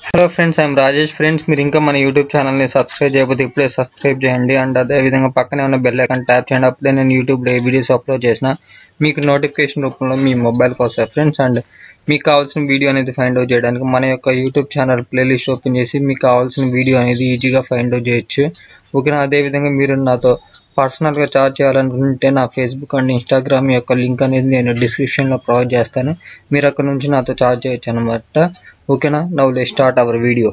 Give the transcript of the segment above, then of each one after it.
Hello friends I'm Rajesh friends మీరు ఇంకా మన యూట్యూబ్ ఛానల్ని సబ్స్క్రైబ్ చేయకపోతే ఇప్పుడే సబ్స్క్రైబ్ చేయండి అండ్ అదే విధంగా పక్కనే ఉన్న బెల్ ఐకాన్ ట్యాప్ చేయండి అప్పుడే నేను యూట్యూబ్లో ఏ వీడియోస్ అప్లోడ్ చేసినా మీకు నోటిఫికేషన్ రూపంలో మీ మొబైల్కి వస్తాయి ఫ్రెండ్స్ అండ్ మీకు కావాల్సిన వీడియో అనేది ఫైండ్ అవుట్ చేయడానికి మన యొక్క యూట్యూబ్ ఛానల్ ప్లేలిస్ట్ ఓపెన్ చేసి మీకు కావాల్సిన వీడియో అనేది ఈజీగా ఫైండ్ అవుట్ చేయొచ్చు ఓకేనా అదేవిధంగా మీరు నాతో పర్సనల్గా చార్జ్ చేయాలనుకుంటే నా ఫేస్బుక్ అండ్ ఇన్స్టాగ్రామ్ యొక్క లింక్ అనేది నేను డిస్క్రిప్షన్లో ప్రొవైడ్ చేస్తాను మీరు అక్కడ నుంచి నాతో చార్జ్ చేయొచ్చు అనమాట ఓకేనా now let start our video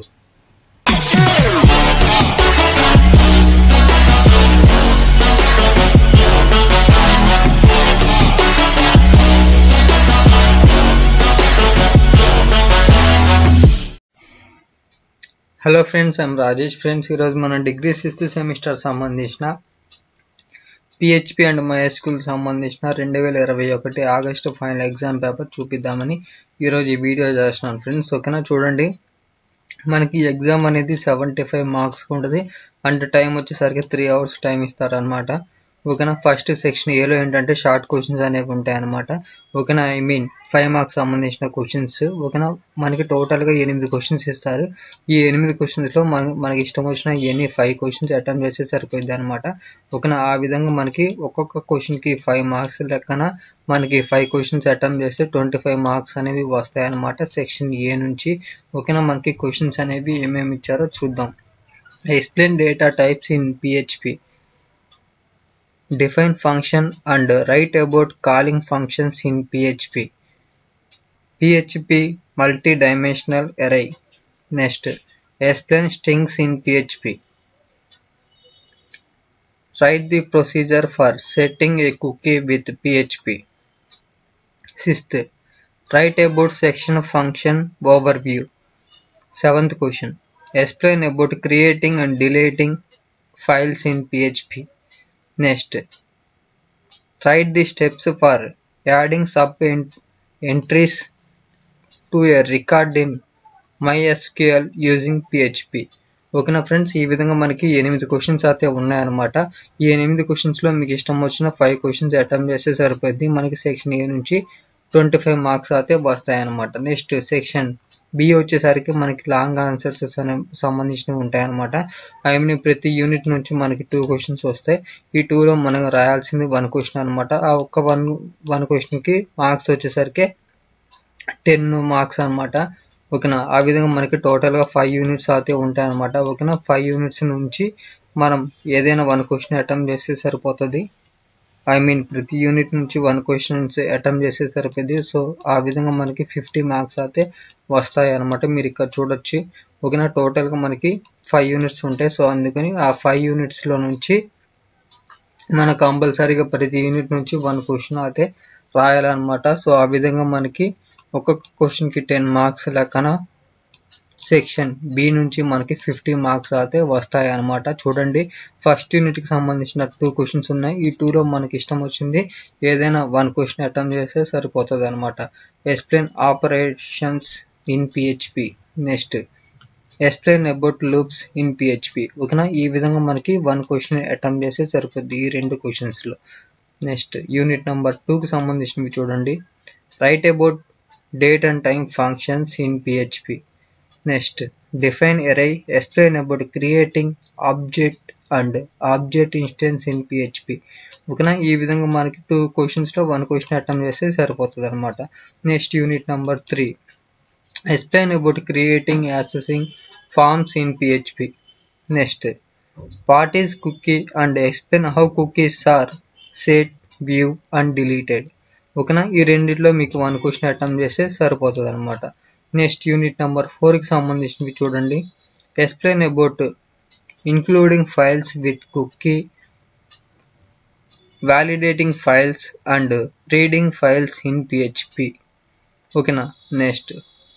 hello friends I'm Rajesh friends ఈరోజు మన డిగ్రీ సిక్స్త్ సెమిస్టర్ సంబంధించిన పిహెచ్పి అండ్ మైఎస్క్యూల్ సంబంధించిన రెండు వేల ఇరవై ఒకటి ఆగస్టు ఫైనల్ ఎగ్జామ్ పేపర్ చూపిద్దామని ఈరోజు ఈ వీడియో చేస్తున్నాను ఫ్రెండ్స్ ఓకేనా చూడండి మనకి ఎగ్జామ్ అనేది సెవెంటీ ఫైవ్ మార్క్స్ ఉంటుంది అండ్ టైం వచ్చేసరికి త్రీ అవర్స్ టైం ఇస్తారనమాట ఓకేనా ఫస్ట్ సెక్షన్ ఏలో ఏంటంటే షార్ట్ క్వశ్చన్స్ అనేవి ఉంటాయి అనమాట ఓకేనా ఐ మీన్ ఫైవ్ మార్క్స్ సంబంధించిన క్వశ్చన్స్ ఓకేనా మనకి టోటల్గా ఎనిమిది క్వశ్చన్స్ ఇస్తారు ఈ ఎనిమిది క్వశ్చన్స్లో మన మనకి ఇష్టం వచ్చిన ఎన్ని ఫైవ్ క్వశ్చన్స్ అటెంప్ట్ చేస్తే సరిపోద్ది అనమాట ఓకేనా ఆ విధంగా మనకి ఒక్కొక్క క్వశ్చన్కి ఫైవ్ మార్క్స్ లెక్కన మనకి ఫైవ్ క్వశ్చన్స్ అటెంప్ట్ చేస్తే ట్వంటీ ఫైవ్ మార్క్స్ అనేవి వస్తాయి అనమాట సెక్షన్ ఏ నుంచి ఓకేనా మనకి క్వశ్చన్స్ అనేవి ఏమేమి ఇచ్చారో చూద్దాం explain data types in PHP define function and write about calling functions in PHP. PHP multi-dimensional array. Next, explain strings in PHP. Write the procedure for setting a cookie with PHP. Sixth, write about section function overview. Seventh question, explain about creating and deleting files in PHP. Next, write the steps for adding sub entries to a record in MySQL using PHP. ఓకేనా friends ఈ విధంగా మనకి ఎనిమిది questions అయితే ఉన్నాయన్నమాట ఈ ఎనిమిది క్వశ్చన్స్లో మీకు ఇష్టం వచ్చిన ఫైవ్ క్వశ్చన్స్ అటెంప్ట్ చేస్తే సరిపోద్ది మనకి సెక్షన్ ఏ నుంచి ట్వంటీ ఫైవ్ మార్క్స్ అయితే వస్తాయన్నమాట నెక్స్ట్ సెక్షన్ బి వచ్చేసరికి మనకి లాంగ్ ఆన్సర్స్ అనే సంబంధించినవి ఉంటాయన్నమాట ఐ మీన్ ప్రతి యూనిట్ నుంచి మనకి టూ క్వశ్చన్స్ వస్తాయి ఈ టూలో మనం రాయాల్సింది వన్ క్వశ్చన్ అనమాట ఆ ఒక్క వన్ వన్ క్వశ్చన్కి మార్క్స్ వచ్చేసరికి టెన్ మార్క్స్ అనమాట ఓకేనా ఆ విధంగా మనకి టోటల్గా ఫైవ్ యూనిట్స్ అయితే ఉంటాయి అనమాట ఓకేనా ఫైవ్ యూనిట్స్ నుంచి మనం ఏదైనా వన్ క్వశ్చన్ అటెంప్ట్ చేస్తే సరిపోతుంది ఐ మీన్ ప్రతి యూనిట్ నుంచి వన్ క్వశ్చన్స్ అటెంప్ట్ చేస్తే సరిపోద్ది సో ఆ విధంగా మనకి ఫిఫ్టీ మార్క్స్ అయితే వస్తాయి అనమాట మీరు ఇక్కడ చూడొచ్చు ఓకేనా టోటల్గా మనకి ఫైవ్ యూనిట్స్ ఉంటాయి సో అందుకని ఆ ఫైవ్ యూనిట్స్లో నుంచి మన కంపల్సరీగా ప్రతి యూనిట్ నుంచి వన్ క్వశ్చన్ అయితే రాయాలన్నమాట సో ఆ విధంగా మనకి ఒక్కొక్క క్వశ్చన్కి టెన్ మార్క్స్ లెక్కన సెక్షన్ బి నుంచి మనకి ఫిఫ్టీ మార్క్స్ అయితే వస్తాయి అనమాట చూడండి ఫస్ట్ యూనిట్కి సంబంధించిన టూ క్వశ్చన్స్ ఉన్నాయి ఈ టూలో మనకి ఇష్టం వచ్చింది ఏదైనా వన్ క్వశ్చన్ అటెంప్ట్ చేస్తే సరిపోతుంది అనమాట explain operations in PHP next explain about loops in PHP ఓకేనా ఈ విధంగా మనకి వన్ క్వశ్చన్ అటెంప్ట్ చేస్తే సరిపోద్ది ఈ రెండు క్వశ్చన్స్లో నెక్స్ట్ యూనిట్ నెంబర్ టూకి సంబంధించినవి చూడండి write about date and time functions in PHP next define array explain about creating object and object instance in PHP ఓకేనా ఈ విధంగా మనకి టూ క్వశ్చన్స్లో వన్ క్వశ్చన్ అటెంప్ట్ చేస్తే సరిపోతుంది అనమాట next unit number three explain about creating accessing forms in PHP next what is cookie and explain how cookies are set view and deleted ఓకేనా ఈ రెండిట్లో మీకు వన్ క్వశ్చన్ అటెంప్ట్ చేస్తే సరిపోతుంది అనమాట నెక్స్ట్ యూనిట్ నెంబర్ ఫోర్కి సంబంధించినవి చూడండి explain about including files with cookie validating files and reading files in PHP ఓకేనా next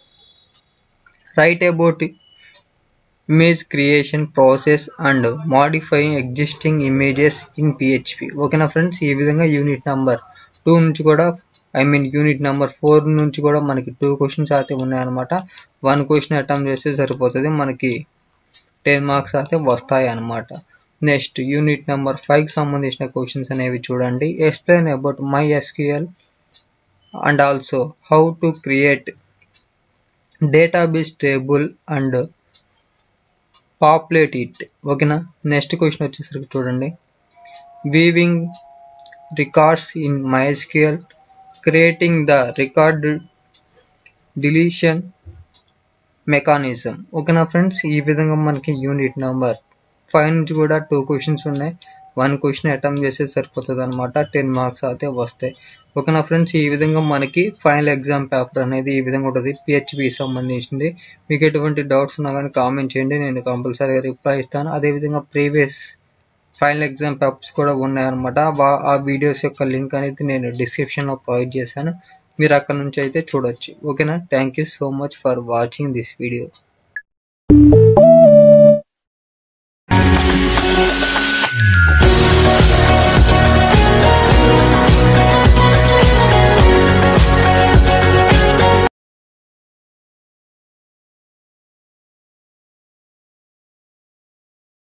write about image creation process and modifying existing images in PHP ఓకేనా friends ఈ విధంగా యూనిట్ నెంబర్ టూ నుంచి కూడా I mean unit number four నుంచి కూడా మనకి two questions అయితే ఉన్నాయన్నమాట వన్ క్వశ్చన్ అటెంప్ట్ చేస్తే సరిపోతుంది మనకి టెన్ మార్క్స్ అయితే వస్తాయి అన్నమాట నెక్స్ట్ యూనిట్ నెంబర్ ఫైవ్కి సంబంధించిన క్వశ్చన్స్ అనేవి చూడండి explain about MySQL and also how to create database table and populate it ఓకేనా నెక్స్ట్ క్వశ్చన్ వచ్చేసరికి చూడండి viewing records in MySQL creating the record deletion mechanism ఓకేనా ఫ్రెండ్స్ ఈ విధంగా మనకి యూనిట్ నెంబర్ ఫైవ్ నుంచి కూడా టూ క్వశ్చన్స్ ఉన్నాయి వన్ క్వశ్చన్ అటెంప్ట్ చేస్తే సరిపోతుంది అనమాట టెన్ మార్క్స్ అయితే వస్తాయి ఓకేనా ఫ్రెండ్స్ ఈ విధంగా మనకి ఫైనల్ ఎగ్జామ్ పేపర్ అనేది ఈ విధంగా ఉంటుంది పిహెచ్పి సంబంధించింది మీకు ఎటువంటి డౌట్స్ ఉన్నా కానీ కామెంట్ చేయండి నేను కంపల్సరీగా రిప్లై ఇస్తాను అదేవిధంగా ప్రీవియస్ ఫైనల్ ఎగ్జామ్ పేపర్స్ కూడా ఉన్నాయన్నమాట వా- ఆ వీడియోస్ యొక్క లింక్ అనేది నేను డిస్క్రిప్షన్లో ప్రొవైడ్ చేశాను మీరు అక్కడ నుంచి అయితే చూడొచ్చు ఓకేనా thank you so much for watching this video